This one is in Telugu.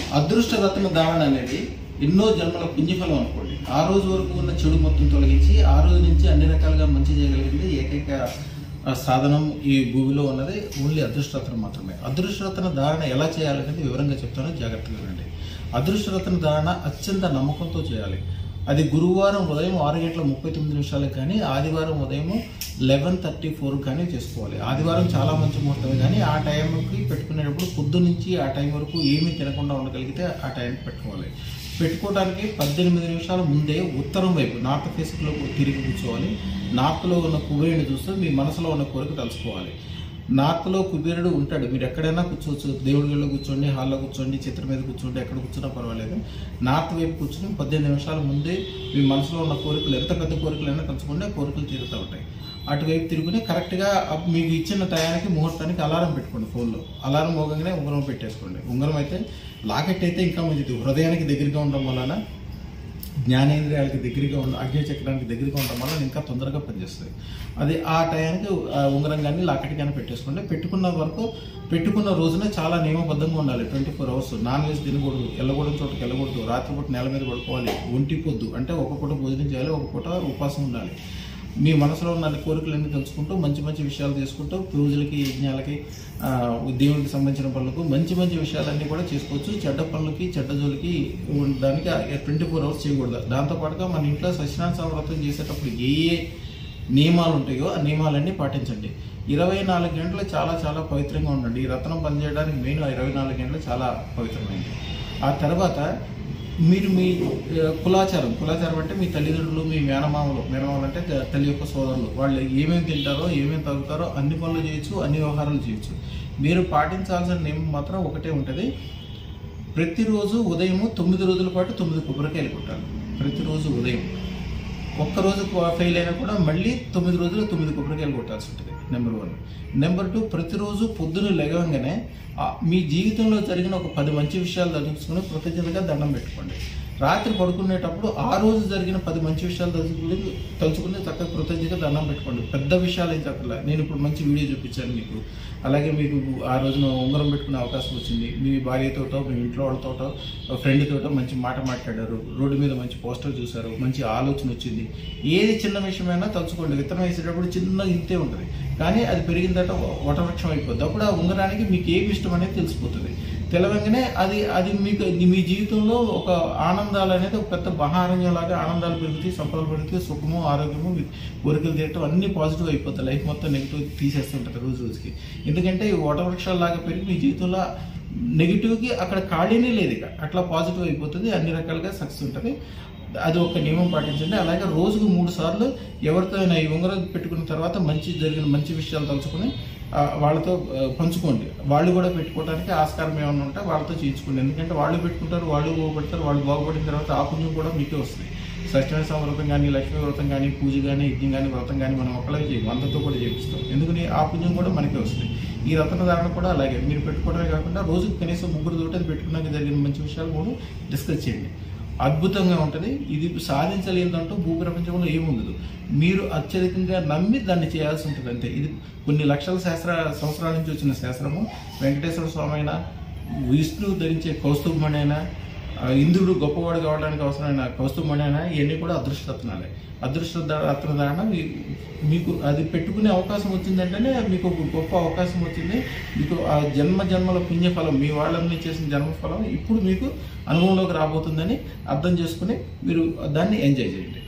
అదృష్ట రత్న ధారణ అనేది ఎన్నో జన్మల పుణ్యఫలం అనుకోండి ఆ రోజు వరకు ఉన్న చెడు మొత్తం తొలగించి ఆ రోజు నుంచి అన్ని రకాలుగా మంచి చేయగలిగింది ఏకైక ఆ, సాధనం ఈ భూమిలో ఉన్నది ఓన్లీ అదృష్టరత్నం మాత్రమే అదృష్టరత్న ధారణ ఎలా చేయాలనేది వివరంగా చెప్తాను జాగ్రత్తగా వినండి అదృష్టరత్న ధారణ అత్యంత నమ్మకంతో చేయాలి అది గురువారం ఉదయం ఆరు గంటల ముప్పై తొమ్మిది నిమిషాలకు కానీ ఆదివారం ఉదయం లెవెన్ థర్టీ ఫోర్ కానీ చేసుకోవాలి ఆదివారం చాలా మంచి ముహూర్తమే కానీ ఆ టైంకి పెట్టుకునేటప్పుడు పొద్దు నుంచి ఆ టైం వరకు ఏమీ తినకుండా ఉండగలిగితే ఆ టైంకి పెట్టుకోవాలి పెట్టుకోవడానికి పద్దెనిమిది నిమిషాల ముందే ఉత్తరం వైపు నార్త్ ఫేస్లో తిరిగి కూర్చోవాలి నార్త్లో ఉన్న కుబేరుని చూస్తూ మీ మనసులో ఉన్న కోరిక తలుచుకోవాలి నార్త్లో కుబేరుడు ఉంటాడు మీరు ఎక్కడైనా కూర్చోవచ్చు దేవుడి గదిలో కూర్చోండి హాల్లో కూర్చోండి చిత్రం మీద కూర్చోండి ఎక్కడ కూర్చున్నా పర్వాలేదు నార్త్ వైపు కూర్చొని పద్దెనిమిది నిమిషాల ముందే మీ మనసులో ఉన్న కోరికలు ఎంత పెద్ద కోరికలైనా తలుచుకోండి ఆ కోరికలు తీరుతూ ఉంటాయి అటువైపు తిరుగుని కరెక్ట్గా అప్- మీకు ఇచ్చిన టయానికి ముహూర్తానికి అలారం పెట్టుకోండి ఫోన్లో అలారం మోగంగానే ఉంగరం పెట్టేసుకోండి ఉంగరం అయితే లాకెట్ అయితే ఇంకా మంచిది హృదయానికి దగ్గరగా ఉండడం వలన జ్ఞానేంద్రియాలకి దగ్గరగా ఉన్న అగ్ని చక్రానికి దగ్గరగా ఉండడం వల్ల ఇంకా తొందరగా పనిచేస్తుంది అది ఆ టయానికి ఆ ఉంగరం కానీ లాకెట్ కానీ పెట్టేసుకోండి పెట్టుకున్న వరకు పెట్టుకున్న రోజున చాలా నియమబద్ధంగా ఉండాలి twenty four hours non veg తినకూడదు వెళ్ళకూడదు చోటుకి వెళ్ళకూడదు రాత్రిపూట నేల మీద పడుకోవాలి ఒంటి పొద్దు అంటే ఒక పూట భోజనం చేయాలి ఒక పూట ఉపవాసం ఉండాలి మీ మనసులో ఉన్న అన్ని కోరికలన్నీ తెలుసుకుంటూ మంచి మంచి విషయాలు తీసుకుంటూ పూజలకి యజ్ఞాలకి ఆ, దేవునికి సంబంధించిన పనులకు మంచి మంచి విషయాలన్నీ కూడా చేసుకోవచ్చు చెడ్డ పనులకి చెడ్డ జోలికి దానికి ట్వంటీ ఫోర్ అవర్స్ చేయకూడదు దాంతోపాటుగా మన ఇంట్లో సత్యనారాయణ వ్రతం చేసేటప్పుడు ఏ ఏ నియమాలు ఉంటాయో ఆ నియమాలన్నీ పాటించండి ఇరవై నాలుగు గంటలు చాలా చాలా పవిత్రంగా ఉండండి ఈ రత్నం పనిచేయడానికి మెయిన్ ఆ ఇరవై నాలుగు గంటలు చాలా పవిత్రమైనది ఆ తర్వాత మీరు మీ ఆ, కులాచారం కులాచారం అంటే మీ తల్లిదండ్రులు మీ మేనమామలు మేనమామలు అంటే త- తల్లి యొక్క సోదరులు వాళ్ళు ఏమేమి తింటారో ఏమేమి తాగుతారో అన్ని పనులు చేయొచ్చు అన్ని వ్యవహారాలు చేయొచ్చు మీరు పాటించాల్సిన నియమం మాత్రం ఒకటే ఉంటుంది ప్రతిరోజు ఉదయం తొమ్మిది రోజుల పాటు తొమ్మిది కొబ్బరికాయలు కొట్టాలి ప్రతిరోజు ఉదయం ఒక్కరోజు ఫెయిల్ అయినా కూడా మళ్ళీ తొమ్మిది రోజులు తొమ్మిది కొబ్బరికాయలు కొట్టాల్సి ఉంటుంది నెంబర్ వన్ నెంబర్ టూ ప్రతిరోజు పొద్దున లెగవంగానే ఆ మీ జీవితంలో జరిగిన ఒక పది మంచి విషయాలు తలుచుకుని కృతజ్ఞతగా దండం పెట్టుకోండి రాత్రి పడుకునేటప్పుడు ఆ రోజు జరిగిన పది మంచి విషయాలు తలుచుకుని తలుచుకుని చక్కగా కృతజ్ఞతగా దండం పెట్టుకోండి పెద్ద విషయాలు ఏం చెప్పలే నేను ఇప్పుడు మంచి వీడియో చూపించాను మీకు అలాగే మీకు ఆ రోజున ఉంగరం పెట్టుకునే అవకాశం వచ్చింది మీ భార్యతోటో మీ ఇంట్లో వాళ్ళతోటో ఫ్రెండ్ తోటో మంచి మాట మాట్లాడారు రోడ్డు మీద మంచి పోస్టర్ చూశారు మంచి ఆలోచన వచ్చింది ఏది చిన్న విషయమైనా తలుచుకోండి విత్తనం వేసేటప్పుడు చిన్న ఇంతే ఉంటుంది కానీ అది పెరిగిన తర్వాత వటవృక్షం అయిపోద్ది అప్పుడు ఆ ఉంగరానికి మీకు ఏమి ఇష్టం అనేది తెలిసిపోతుంది తెలవంగానే అది అది మీకు మీ జీవితంలో ఒక ఆనందాలు అనేది ఒక పెద్ద మహారణ్యం లాగా ఆనందాలు పెరుగుతాయి సంపదలు పెరుగుతాయి సుఖము ఆరోగ్యము కోరికలు తీరటం అన్ని పాజిటివ్ అయిపోతాయి లైఫ్ మొత్తం నెగిటివ్ తీసేస్తుంటుంది రోజు రోజుకి ఎందుకంటే ఈ వటవృక్షాలు లాగా పెరిగి మీ జీవితంలో నెగిటివ్కి అక్కడ ఖాళీనే లేదు ఇక అట్లా పాజిటివ్ అయిపోతుంది అన్ని రకాలుగా సక్సెస్ ఉంటుంది అది ఒక నియమం పాటించండి అలాగే రోజుకు మూడు సార్లు ఎవరితో అయినా ఈ ఉంగరం పెట్టుకున్న తర్వాత మంచి జరిగిన మంచి విషయాలు తలుచుకుని ఆ, వాళ్ళతో ఆ, పంచుకోండి వాళ్ళు కూడా పెట్టుకోవడానికి ఆస్కారం ఏమైనా ఉంటే వాళ్ళతో చేయించుకోండి ఎందుకంటే వాళ్ళు పెట్టుకుంటారు వాళ్ళు బాగుపడతారు వాళ్ళు బాగుపడిన తర్వాత ఆ పుణ్యం కూడా మీకే వస్తుంది సత్యనారాయణ వ్రతం కానీ లక్ష్మీ వ్రతం కానీ పూజ కానీ యజ్ఞం కానీ వ్రతం కానీ మనం ఒక్కలే చేయం అంతతో కూడా చేపిస్తాం ఎందుకని ఆ పుణ్యం కూడా మనకే వస్తుంది ఈ రత్న ధారణ కూడా అలాగే మీరు పెట్టుకోవడమే కాకుండా రోజుకు కనీసం ముగ్గురు తోటి అది పెట్టుకున్నాక జరిగిన మంచి విషయాలు కూడా డిస్కస్ చేయండి అద్భుతంగా ఉంటుంది ఇది సాధించలేదంటూ భూప్రపంచంలో ఏముండదు మీరు అత్యధికంగా నమ్మి దాన్ని చేయాల్సి ఉంటుంది అంతే ఇది కొన్ని లక్షల శాస్త్ర సంవత్సరాల నుంచి వచ్చిన శాస్త్రము వెంకటేశ్వర స్వామి అయినా విష్ణువు ధరించే కౌస్తుభమణి అయినా ఆ, ఇంద్రుడు గొప్పవాడు కావడానికి అవసరమైన కౌస్తుభమణి అయినా ఇవన్నీ కూడా అదృష్టరత్నాలే అదృష్ట రత్నధారణ మీ- మీకు అది పెట్టుకునే అవకాశం వచ్చిందంటేనే మీకు ఒక గొప్ప అవకాశం వచ్చింది మీకు ఆ జన్మ జన్మల పుణ్యఫలం మీ వాళ్ళని చేసిన జన్మఫలం ఇప్పుడు మీకు అనుభవంలోకి రాబోతుందని అర్థం చేసుకుని మీరు దాన్ని ఎంజాయ్ చేయండి